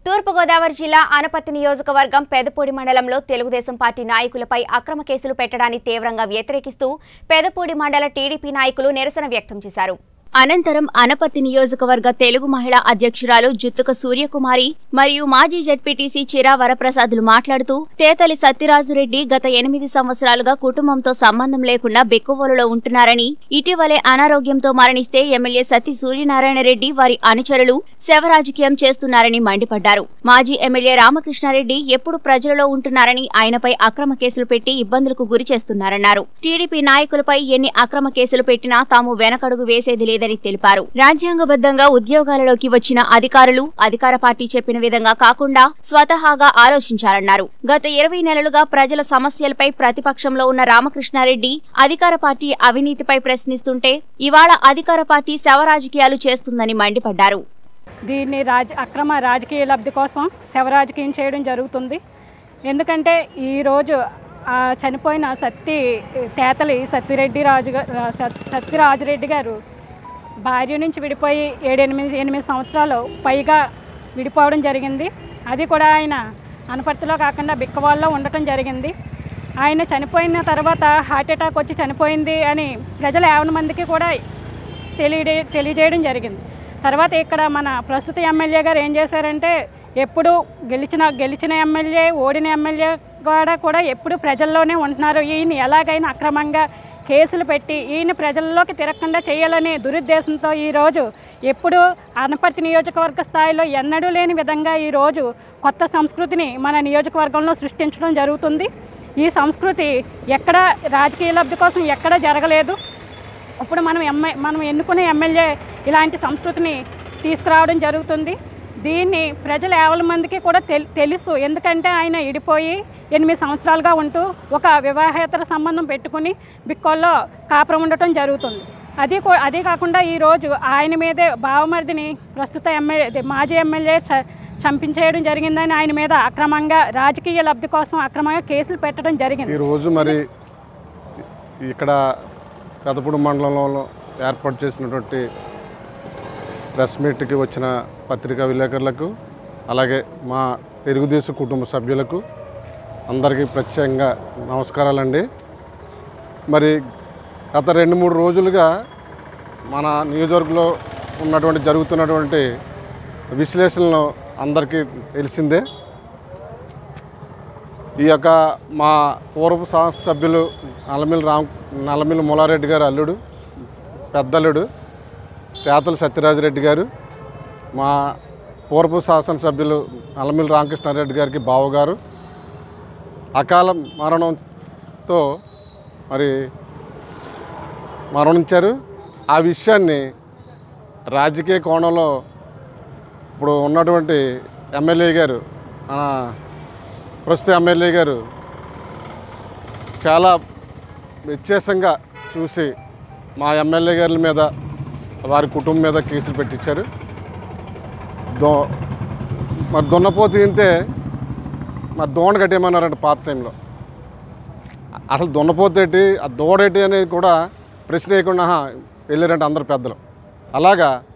తూర్పుగోదావరి జిల్లా ఆనపత్తి నియోజకవర్గం పెదపూడి మండలంలో తెలుగుదేశం పార్టీ నాయకులపై అక్రమ కేసులు పెట్టడాన్ని తీవ్రంగా వ్యతిరేకిస్తూ పెదపూడి మండల టీడీపీ నాయకులు నిరసన వ్యక్తం చేశారు అనంతరం అనపత్తి నియోజకవర్గ తెలుగు మహిళా అధ్యక్షురాలు జుత్తుక సూర్యకుమారి మరియు మాజీ జడ్పీటీసీ చిరా వరప్రసాదులు మాట్లాడుతూ తేతలి సత్యరాజురెడ్డి గత ఎనిమిది సంవత్సరాలుగా కుటుంబంతో సంబంధం లేకుండా బెక్కువోలులో ఉంటున్నారని ఇటీవలే అనారోగ్యంతో మరణిస్తే ఎమ్మెల్యే సత్తి సూర్యనారాయణ రెడ్డి వారి అనుచరులు శవరాజకీయం చేస్తున్నారని మండిపడ్డారు మాజీ ఎమ్మెల్యే రామకృష్ణారెడ్డి ఎప్పుడు ప్రజలలో ఉంటున్నారని ఆయనపై అక్రమ కేసులు పెట్టి ఇబ్బందులకు గురి చేస్తున్నారన్నారు టీడీపీ నాయకులపై ఎన్ని అక్రమ కేసులు పెట్టినా తాము వెనకడుగు వేసేది లేదని తెలిపారు రాజ్యాంగబద్ధంగా ఉద్యోగాలలోకి వచ్చిన అధికారులు అధికార పార్టీ చెప్పిన విధంగా కాకుండా స్వతహాగా ఆలోచించాలన్నారు గత ఇరవై నెలలుగా ప్రజల సమస్యలపై ప్రతిపక్షంలో ఉన్న రామకృష్ణారెడ్డి అధికార పార్టీ అవినీతిపై ప్రశ్నిస్తుంటే ఇవాళ అధికార పార్టీ శవరాజకీయాలు చేస్తుందని మండిపడ్డారు దీన్ని రాజ అక్రమ రాజకీయ లబ్ధి కోసం శవరాజకీయం చేయడం జరుగుతుంది ఎందుకంటే ఈరోజు ఆ చనిపోయిన సత్తి తేతలి సత్తిరెడ్డి రాజు గా- సత్- సత్యరాజురెడ్డి గారు భార్య నుంచి విడిపోయి ఏడెనిమిది ఎనిమిది సంవత్సరాలు పైగా విడిపోవడం జరిగింది అది కూడా ఆయన అనపర్తిలో కాకుండా బిక్కవాళ్ళలో ఉండటం జరిగింది ఆయన చనిపోయిన తర్వాత హార్ట్ అటాక్ వచ్చి చనిపోయింది అని ప్రజల యావన మందికి కూడా తెలియడే తెలియజేయడం జరిగింది తర్వాత ఇక్కడ మన ప్రస్తుత ఎమ్మెల్యే గారు ఏం చేశారంటే ఎప్పుడు గెలిచిన గెలిచిన ఎమ్మెల్యే ఓడిన ఎమ్మెల్యే కూడా కూడా ఎప్పుడు ప్రజల్లోనే ఉంటున్నారు ఈయన ఎలాగైనా అక్రమంగా కేసులు పెట్టి ఈయన ప్రజల్లోకి తిరగకుండా చేయాలనే దురుద్దేశంతో ఈరోజు ఎప్పుడు అనపర్తి నియోజకవర్గ స్థాయిలో ఎన్నడూ లేని విధంగా ఈరోజు కొత్త సంస్కృతిని మన నియోజకవర్గంలో సృష్టించడం జరుగుతుంది ఈ సంస్కృతి ఎక్కడ రాజకీయ లబ్ధి కోసం ఎక్కడ జరగలేదు ఇప్పుడు మనం ఎమ్మె మనం ఎన్నుకునే ఎమ్మెల్యే ఇలాంటి సంస్కృతిని తీసుకురావడం జరుగుతుంది దీన్ని ప్రజల యావల మందికి కూడా తెల్ తెలుసు ఎందుకంటే ఆయన ఇడిపోయి ఎనిమిది సంవత్సరాలుగా ఉంటూ ఒక వివాహేతర సంబంధం పెట్టుకుని బిక్కోల్లో కాపురం ఉండటం జరుగుతుంది అది కూ- అదే కాకుండా ఈరోజు ఆయన మీదే బావమర్దిని ప్రస్తుత ఎమ్మెల్యే మాజీ ఎమ్మెల్యే చ- చంపించేయడం జరిగిందని ఆయన మీద అక్రమంగా రాజకీయ లబ్ధి కోసం అక్రమంగా కేసులు పెట్టడం జరిగింది ఈరోజు మరి ఇక్కడ పెదపూడి మండలంలో ఏర్పాటు చేసినటువంటి ప్రెస్ మీట్కి వచ్చిన పత్రికా విలేకరులకు అలాగే మా తెలుగుదేశం కుటుంబ సభ్యులకు అందరికీ ప్రత్యేకంగా నమస్కారాలండి మరి గత రెండు మూడు రోజులుగా మన నియోజకవర్గంలో ఉన్నటువంటి జరుగుతున్నటువంటి విశ్లేషణలు అందరికీ తెలిసిందే ఈ యొక్క మా పూర్వ సంస్థ సభ్యులు నల్లమిల్లి రామ్ నల్లమిల్లి మూలారెడ్డి గారు అల్లుడు పెద్దల్లుడు పేతల సత్యరాజరెడ్డి గారు మా పూర్వ శాసనసభ్యులు నల్లమిల్లి రామకృష్ణారెడ్డి గారికి బావగారు అకాల మరణంతో మరి మరణించారు ఆ విషయాన్ని రాజకీయ కోణంలో ఇప్పుడు ఉన్నటువంటి ఎమ్మెల్యే గారు మన ప్రస్తుత ఎమ్మెల్యే గారు చాలా వ్యత్యాసంగా చూసి మా ఎమ్మెల్యే గారి మీద వారి కుటుంబం మీద కేసులు పెట్టించారు దో మరి దున్నపోతు తింటే మరి దోణ కట్టేయమన్నారంట పాత టైంలో అసలు దున్నపోతేటి ఆ దూడేటి అనేది కూడా ప్రశ్న వేయకుండా "ఆహా, వెళ్ళారంటే అందరు పెద్దలు అలాగా